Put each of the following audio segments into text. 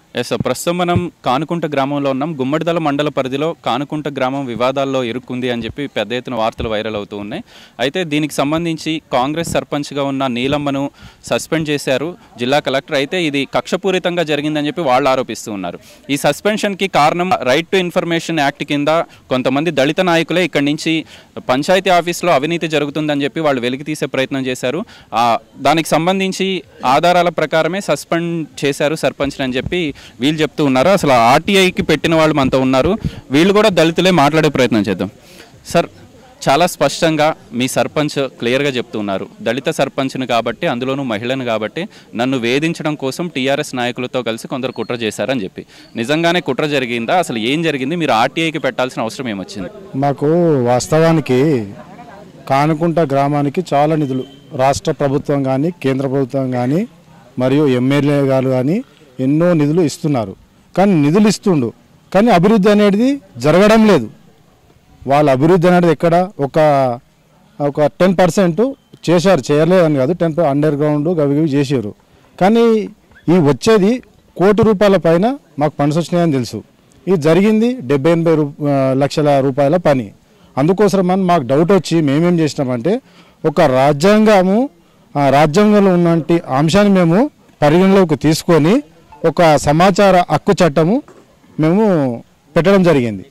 Yes sir ప్రస్తుతం మనం కానుకుంట గ్రామంలో ఉన్నాం గుమ్మడిదల మండల పరిధిలో కానుకుంట గ్రామం వివాదాల్లో ఇరుక్కుంది అని చెప్పి పెద్ద ఎత్తున వార్తలు వైరల్ అవుతూ ఉన్నాయి అయితే దీనికి సంబంధించి కాంగ్రెస్ సర్పంచ్గా ఉన్న నీలమ్మను సస్పెండ్ చేశారు జిల్లా కలెక్టర్ అయితే ఇది కక్షపూరితంగా జరిగిందని చెప్పి వాళ్ళు ఆరోపిస్తూ ఉన్నారు ఈ సస్పెన్షన్కి కారణం రైట్ టు ఇన్ఫర్మేషన్ యాక్ట్ కింద కొంతమంది దళిత నాయకులే ఇక్కడి నుంచి పంచాయతీ ఆఫీస్లో అవినీతి జరుగుతుందని చెప్పి వాళ్ళు వెలికి తీసే ప్రయత్నం చేశారు ఆ, దానికి సంబంధించి ఆధారాల ప్రకారమే సస్పెండ్ చేశారు సర్పంచ్ అని చెప్పి వీళ్ళు చెప్తూ ఉన్నారు అసలు ఆర్టీఐకి పెట్టిన వాళ్ళు మనతో ఉన్నారు వీళ్ళు కూడా దళితులే మాట్లాడే ప్రయత్నం చేద్దాం సార్ చాలా స్పష్టంగా మీ సర్పంచ్ క్లియర్గా చెప్తున్నారు దళిత సర్పంచ్ని కాబట్టి అందులోనూ మహిళను కాబట్టి నన్ను వేధించడం కోసం టీఆర్ఎస్ నాయకులతో కలిసి కొందరు కుట్ర చేశారని చెప్పి నిజంగానే కుట్ర జరిగిందా అసలు ఏం జరిగింది మీరు ఆర్టీఐకి పెట్టాల్సిన అవసరం ఏమొచ్చింది మాకు వాస్తవానికి కానుకుంట గ్రామానికి చాలా నిధులు రాష్ట్ర ప్రభుత్వం కానీ కేంద్ర ప్రభుత్వం కానీ మరియు ఎమ్మెల్యే గారు కానీ ఎన్నో నిధులు ఇస్తున్నారు కానీ నిధులు ఇస్తుండు కానీ అభివృద్ధి అనేది జరగడం లేదు వాళ్ళ అభివృద్ధి అనేది ఎక్కడ ఒక ఒక టెన్ పర్సెంట్ చేశారు చేయలేదని కాదు టెన్ అండర్ గ్రౌండ్ గవి గవి చేసారు కానీ ఈ వచ్చేది కోటి రూపాయల పైన మాకు ఫండ్స్ వచ్చినాయని తెలుసు ఇది జరిగింది డెబ్బై ఎనభై రూ ఆ, లక్షల రూపాయల పని అందుకోసం అని మాకు డౌట్ వచ్చి మేమేం చేసినామంటే ఒక రాజ్యాంగము ఆ రాజ్యాంగంలో ఉన్నటువంటి అంశాన్ని మేము పరిగణలోకి తీసుకొని ఒక సమాచార హక్కు చట్టము మేము పెట్టడం జరిగింది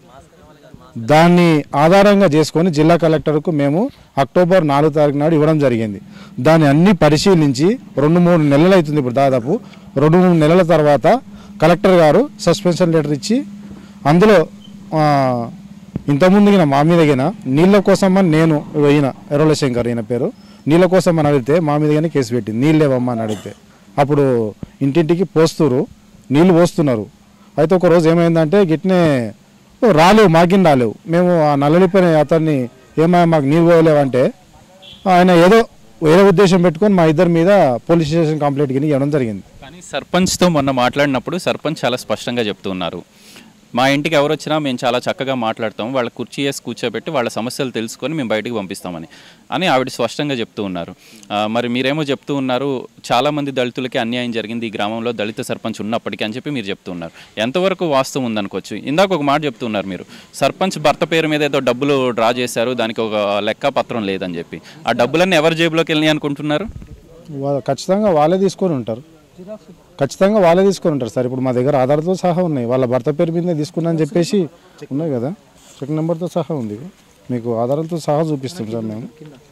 దాన్ని ఆధారంగా చేసుకొని జిల్లా కలెక్టర్కు మేము అక్టోబర్ నాలుగు తారీఖు నాడు ఇవ్వడం జరిగింది దాన్ని అన్ని పరిశీలించి రెండు మూడు నెలలు అవుతుంది ఇప్పుడు దాదాపు రెండు మూడు నెలల తర్వాత కలెక్టర్ గారు సస్పెన్షన్ లెటర్ ఇచ్చి అందులో ఆ, ఇంతకుముందు గిన మా మీద గిన నీళ్ళ కోసం అని నేను ఈయన ఎర్రల శంకర్ ఈయన పేరు నీళ్ళ కోసం అని అడిగితే మా మీద గిన కేసు పెట్టింది నీళ్ళు లేవమ్మా అని అడిగితే అప్పుడు ఇంటింటికి పోస్తురు నీళ్ళు పోస్తున్నారు అయితే ఒక రోజు ఏమైందంటే గిట్నే "ఓ, రాలేవు మాకిన్ రాలేవు మేము ఆ నల్లలిపోయిన అతన్ని ఏమా మాకు నీళ్ళు పోయలేవంటే ఆయన ఏదో వేరే ఉద్దేశం పెట్టుకొని మా ఇద్దరి మీద పోలీస్ స్టేషన్ కంప్లైంట్ కింద ఇవ్వడం జరిగింది కానీ సర్పంచ్తో మొన్న మాట్లాడినప్పుడు సర్పంచ్ చాలా స్పష్టంగా చెప్తున్నారు మా ఇంటికి ఎవరు వచ్చినా మేము చాలా చక్కగా మాట్లాడతాం వాళ్ళ కుర్చీ వేసి కూర్చోబెట్టి వాళ్ళ సమస్యలు తెలుసుకొని మేము బయటికి పంపిస్తామని అని ఆవిడ స్పష్టంగా చెప్తూ ఉన్నారు ఆ, మరి మీరేమో చెప్తూ ఉన్నారు చాలామంది దళితులకి అన్యాయం జరిగింది ఈ గ్రామంలో దళిత సర్పంచ్ ఉన్నప్పటికీ అని చెప్పి మీరు చెప్తూ ఉన్నారు ఎంతవరకు వాస్తవం ఉందనుకోవచ్చు ఇందాక ఒక మాట చెప్తున్నారు మీరు సర్పంచ్ భర్త పేరు మీద ఏదో డబ్బులు డ్రా చేశారు దానికి ఒక లెక్క పత్రం లేదని చెప్పి ఆ డబ్బులన్నీ ఎవరి జేబులోకి వెళ్ళినాయి అనుకుంటున్నారు వా- ఖచ్చితంగా వాళ్ళే తీసుకొని ఉంటారు ఖచ్చితంగా వాళ్ళే తీసుకొని ఉంటారు సార్ ఇప్పుడు మా దగ్గర ఆధార్తో సహా ఉన్నాయి వాళ్ళ భర్త పేరు మీద తీసుకున్నా అని చెప్పేసి ఉన్నాయి కదా చెక్ నెంబర్తో సహా ఉంది మీకు ఆధారాలతో సహా చూపిస్తాం సార్ మేము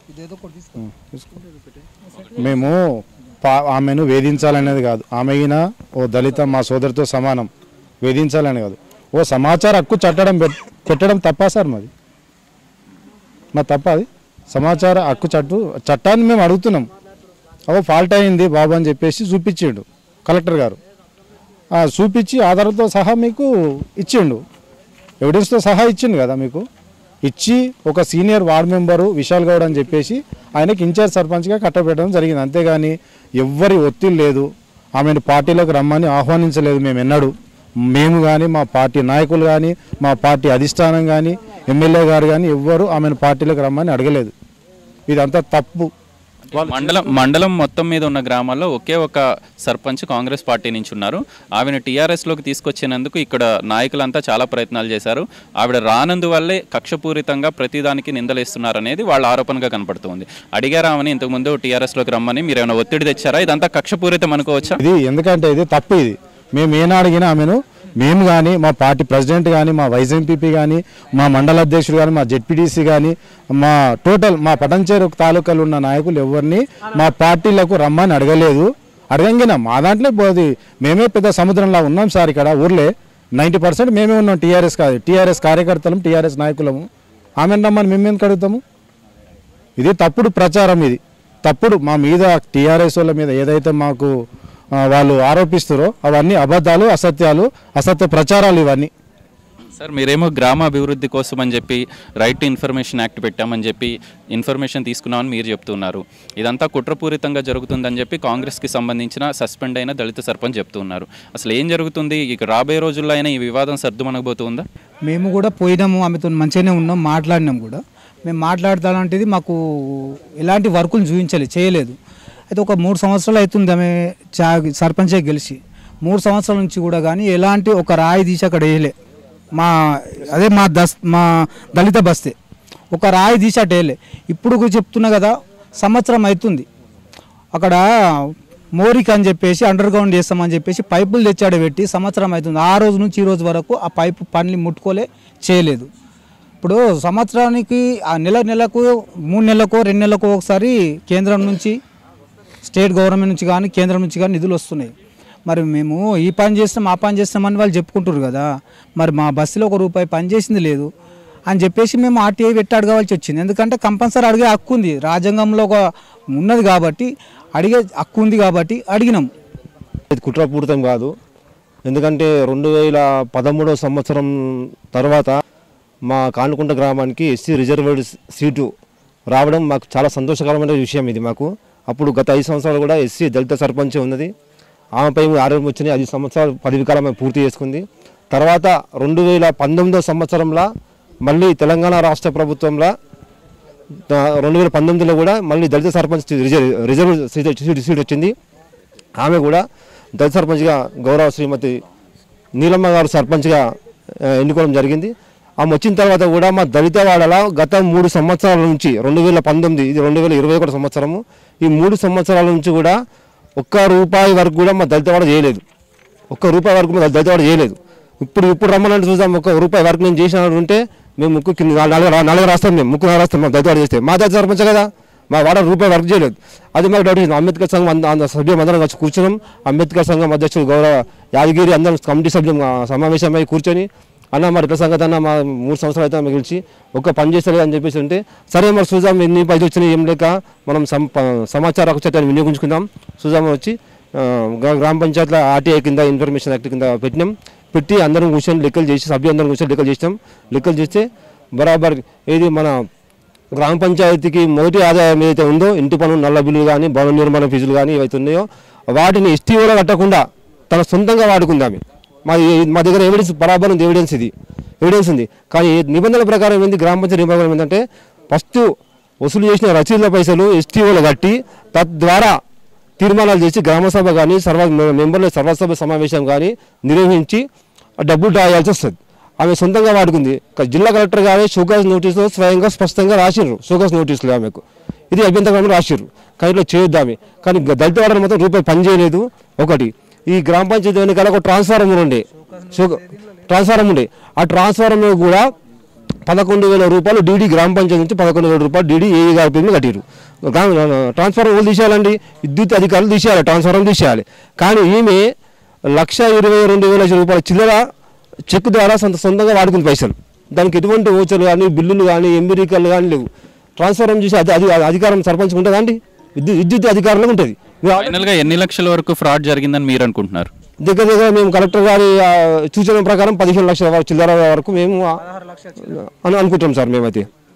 ఉం, తీసుకో. మేము పా- ఆమెను వేధించాలనేది కాదు ఆమె అయిన ఓ దళిత మా సోదరితో సమానం వేధించాలని కాదు ఓ సమాచార హక్కు చట్టడం పెట్- పెట్టడం తప్పా సార్ మాది మా తప్ప అది సమాచార హక్కు చట్టు చట్టాన్ని మేము అడుగుతున్నాం ఓ ఫాల్ట్ అయింది బాబు అని చెప్పేసి చూపించిండు కలెక్టర్ గారు ఆ, చూపించి ఆధారంతో సహా మీకు ఇచ్చిండు ఎవిడెన్స్తో సహా ఇచ్చిండు కదా మీకు ఇచ్చి ఒక senior ward member Vishal Goud అని చెప్పేసి ఆయనకి ఇన్ఛార్జ్ సర్పంచ్గా కట్టబెట్టడం జరిగింది అంతేగాని ఎవ్వరి ఒత్తిడి లేదు ఆమెను పార్టీలోకి రమ్మని ఆహ్వానించలేదు మేము ఎన్నడూ మేము కానీ మా పార్టీ నాయకులు కానీ మా పార్టీ అధిష్టానం కానీ ఎమ్మెల్యే గారు కానీ ఎవ్వరు ఆమెను పార్టీలోకి రమ్మని అడగలేదు ఇదంతా తప్పు మండలం మండలం మొత్తం మీద ఉన్న గ్రామాల్లో ఒకే ఒక సర్పంచ్ కాంగ్రెస్ పార్టీ నుంచి ఉన్నారు ఆవిడ టీఆర్ఎస్లోకి తీసుకొచ్చినందుకు ఇక్కడ నాయకులంతా చాలా ప్రయత్నాలు చేశారు ఆవిడ రానందువల్లే కక్షపూరితంగా ప్రతిదానికి నిందలేస్తున్నారు అనేది వాళ్ళ ఆరోపణగా కనపడుతుంది అడిగారా ఆమెని ఇంతకుముందు టీఆర్ఎస్లోకి రమ్మని మీరు ఏమైనా ఒత్తిడి తెచ్చారా ఇదంతా కక్షపూరితం అనుకోవచ్చా ఇది ఎందుకంటే ఇది తప్పు ఇది మేము ఏనాడిగినా ఆమెను మేము కానీ మా పార్టీ ప్రెసిడెంట్ కానీ మా వైస్ ఎంపీపీ కానీ మా మండల అధ్యక్షుడు కానీ మా జెడ్పీటీసీ కానీ మా టోటల్ మా పటంచేరు తాలూకాలు ఉన్న నాయకులు ఎవరిని మా పార్టీలకు రమ్మని అడగలేదు అడగంగినా మా దాంట్లో పోది మేమే పెద్ద సముద్రంలా ఉన్నాం సార్ ఇక్కడ ఊర్లే నైంటీ పర్సెంట్ మేమే ఉన్నాం టీఆర్ఎస్ కాదు టీఆర్ఎస్ కార్యకర్తలం టీఆర్ఎస్ నాయకులము ఆమెను రమ్మని మేము ఎందుకు అడుగుతాము ఇది తప్పుడు ప్రచారం ఇది తప్పుడు మా మీద టీఆర్ఎస్ వాళ్ళ మీద ఏదైతే మాకు ఆ, వాళ్ళు ఆరోపిస్తారో అవన్నీ అబద్ధాలు అసత్యాలు అసత్య ప్రచారాలు ఇవన్నీ సార్ మీరేమో గ్రామ అభివృద్ధి కోసం అని చెప్పి రైట్ టు ఇన్ఫర్మేషన్ యాక్ట్ పెట్టామని చెప్పి ఇన్ఫర్మేషన్ తీసుకున్నామని మీరు చెప్తున్నారు ఇదంతా కుట్రపూరితంగా జరుగుతుందని చెప్పి కాంగ్రెస్కి సంబంధించిన సస్పెండ్ అయిన దళిత సర్పంచ్ చెప్తున్నారు అసలు ఏం జరుగుతుంది ఇక రాబోయే రోజుల్లో అయినా ఈ వివాదం సర్దుమనకపోతుందా మేము కూడా పోయినాము ఆమెతో మంచిగానే ఉన్నాం మాట్లాడినాం కూడా మేము మాట్లాడతానంటేది మాకు ఎలాంటి వర్కులు చూపించాలి చేయలేదు అయితే ఒక మూడు సంవత్సరాలు అవుతుంది ఆమె చా సర్పంచే గెలిచి మూడు సంవత్సరాల నుంచి కూడా కానీ ఎలాంటి ఒక రాయి తీసి అక్కడ వేయలే మా అదే మా దస్ మా దళిత బస్తే ఒక రాయి తీసి అటు వేయలే ఇప్పుడు కూడా చెప్తున్నా కదా సంవత్సరం అవుతుంది అక్కడ మోరిక్ అని చెప్పేసి అండర్ గ్రౌండ్ చేస్తామని చెప్పేసి పైపులు తెచ్చాడు పెట్టి సంవత్సరం అవుతుంది ఆ రోజు నుంచి ఈ రోజు వరకు ఆ పైపు పనులు ముట్టుకోలే చేయలేదు ఇప్పుడు సంవత్సరానికి ఆ నెల నెలకు మూడు నెలలకు రెండు నెలలకు ఒకసారి కేంద్రం నుంచి స్టేట్ గవర్నమెంట్ నుంచి కానీ కేంద్రం నుంచి కానీ నిధులు వస్తున్నాయి మరి మేము ఈ పని చేస్తాం ఆ పని చేస్తామని వాళ్ళు చెప్పుకుంటారు కదా మరి మా బస్సులో ఒక రూపాయి పని చేసింది లేదు అని చెప్పేసి మేము ఆర్టీఐ పెట్టి అడగవలసి వచ్చింది ఎందుకంటే కంపల్సరీ అడిగే హక్కు ఉంది రాజ్యాంగంలో ఒక ఉన్నది కాబట్టి అడిగే హక్కు ఉంది కాబట్టి అడిగినాం ఇది కుట్రపూరితం కాదు ఎందుకంటే రెండు వేల పదమూడవ సంవత్సరం తర్వాత మా కానుకుంట గ్రామానికి ఎస్సీ రిజర్వ్డ్ సీటు రావడం మాకు చాలా సంతోషకరమైన విషయం ఇది మాకు అప్పుడు గత ఐదు సంవత్సరాలు కూడా ఎస్సీ దళిత సర్పంచ్ ఉన్నది ఆమెపై ఆరోగ్యం వచ్చినాయి ఐదు సంవత్సరాలు పదవి కాలం ఆమె పూర్తి చేసుకుంది తర్వాత రెండు వేల పంతొమ్మిదో సంవత్సరంలో మళ్ళీ తెలంగాణ రాష్ట్ర ప్రభుత్వంలో ఆ, రెండు వేల పంతొమ్మిదిలో కూడా మళ్ళీ దళిత sarpanch reserve reserve seat seat seat వచ్చింది ఆమె కూడా దళిత సర్పంచ్గా గౌరవ శ్రీమతి నీలమ్మ గారు సర్పంచ్గా ఆ, ఎన్నుకోవడం జరిగింది ఆమె వచ్చిన తర్వాత కూడా మా దళిత వాడలో గత మూడు సంవత్సరాల నుంచి రెండు వేల పంతొమ్మిది ఇది రెండు వేల ఇరవై ఒకటి సంవత్సరము ఈ మూడు సంవత్సరాల నుంచి కూడా ఒక్క రూపాయి వరకు కూడా మా దళిత వాడ చేయలేదు ఒక్క రూపాయి వరకు మా దళిత వాడ చేయలేదు ఇప్పుడు ఇప్పుడు రమ్మనంటే చూద్దాం ఒక్క రూపాయి వరకు నేను చేసిన ఉంటే మేము ముక్కు కింద నాలుగు రా- నాలుగు రాస్తాం మేము ముక్కు నాలుగు రాస్తాం మా దళిత వాడ చేస్తే మా దళిత సర్పంచ్ కదా మా వాడ రూపాయి వర్క్ చేయలేదు అది మాకు డౌట్ వచ్చింది అంబేద్కర్ సంఘం అంద- అంద సభ్యులం అందరం కలిసి కూర్చున్నాం అంబేద్కర్ సంఘం అధ్యక్షుడు గౌరవ యాదగిరి అందరం కమిటీ సభ్యులు ఆ, సమావేశమై కూర్చొని అన్న మరి ఇట్లా సంగతి అన్న మా మూడు సంవత్సరాలు అయితే మిగిల్చి ఒక్క పని చేస్తలేదు అని చెప్పేసి అంటే సరే మరి చూద్దాం ఎన్ని పైసలు వచ్చినాయి ఏం లేక మనం సం ప- సమాచార హక్కు చట్టాన్ని వినియోగించుకుందాం చూద్దాం వచ్చి ఆ, గ్రా- గ్రామ పంచాయతీల ఆర్టీఐ కింద ఇన్ఫర్మేషన్ యాక్ట్ కింద పెట్టినాం పెట్టి అందరం కూర్చొని లెక్కలు చేసి సభ్యులందరం కూర్చొని లెక్కలు చేసినాం లెక్కలు చేస్తే బరాబర్ ఏది మన గ్రామ పంచాయతీకి మొదటి ఆదాయం ఏదైతే ఉందో ఇంటి పనులు నల్ల బిల్లులు కానీ భవన నిర్మాణ ఫీజులు కానీ ఏవైతే ఉన్నాయో వాటిని ఎస్టీఓలో కట్టకుండా తన సొంతంగా వాడుకుంది ఆమె మా మా దగ్గర ఎవిడెన్స్ బరాబర్ ఉంది ఎవిడెన్స్ ఇది ఎవిడెన్స్ ఉంది కానీ ఈ నిబంధనల ప్రకారం ఏంది గ్రామ పంచాయతీ నిబంధన ఏంటంటే ఫస్ట్ వసూలు చేసిన రసీదుల పైసలు ఎస్టీఓలో కట్టి తద్వారా తీర్మానాలు చేసి గ్రామసభ కానీ సర్వ మెంబర్ల సర్వసభ సమావేశం కానీ నిర్వహించి ఆ డబ్బులు డ్రా చేయాల్సి వస్తుంది ఆమె సొంతంగా వాడుకుంది క- జిల్లా కలెక్టర్ గారే షోకాస్ నోటీసులో స్వయంగా స్పష్టంగా రాసిర్రు షోకాస్ నోటీసులు ఆమెకు ఇది అభ్యంతరంగా రాసిర్రు కానీ ఇట్లా చేయొద్దు ఆమె కానీ గ- దళిత వాడని మాత్రం రూపాయి పని చేయలేదు ఒకటి ఈ గ్రామ పంచాయతీ వెనకాల ఒక ట్రాన్స్ఫార్మర్ ఉండే షోక ట్రాన్స్ఫార్మర్ ఉండే ఆ ట్రాన్స్ఫార్మర్ కూడా పదకొండు వేల రూపాయలు డీడీ గ్రామ పంచాయతీ నుంచి పదకొండు వేల రూపాయలు డీడీ ఏఈ గారి పేరు మీద కట్టిరు గ్రామ ట్రాన్స్ఫార్మర్ వాళ్ళు తీసేయాలండి విద్యుత్ అధికారులు తీసేయాలి ట్రాన్స్ఫార్మర్ తీసేయాలి కానీ ఈమె లక్ష ఇరవై రెండు వేల రూపాయల చిల్లర చెక్ ద్వారా సొంత సొంతంగా వాడుకుంది పైసలు దానికి ఎటువంటి ఓచర్లు కానీ బిల్లులు కానీ ఎంబీరికలు కానీ లేవు ట్రాన్స్ఫార్మర్ చేసి అది అది అధికారం సర్పంచ్ ఉంటుందా అండి విద్యుత్ విద్యుత్ అధికారులకు ఉంటుంది మీరు ఫైనల్గా ఎన్ని లక్షల వరకు ఫ్రాడ్ జరిగిందని మీరు అనుకుంటున్నారు దగ్గర దగ్గర మేము కలెక్టర్ గారి ఆ, సూచన ప్రకారం పదిహేను లక్షల వరకు చిల్లర వరకు మేము ఆ, అని అనుకుంటాం సార్ మేమైతే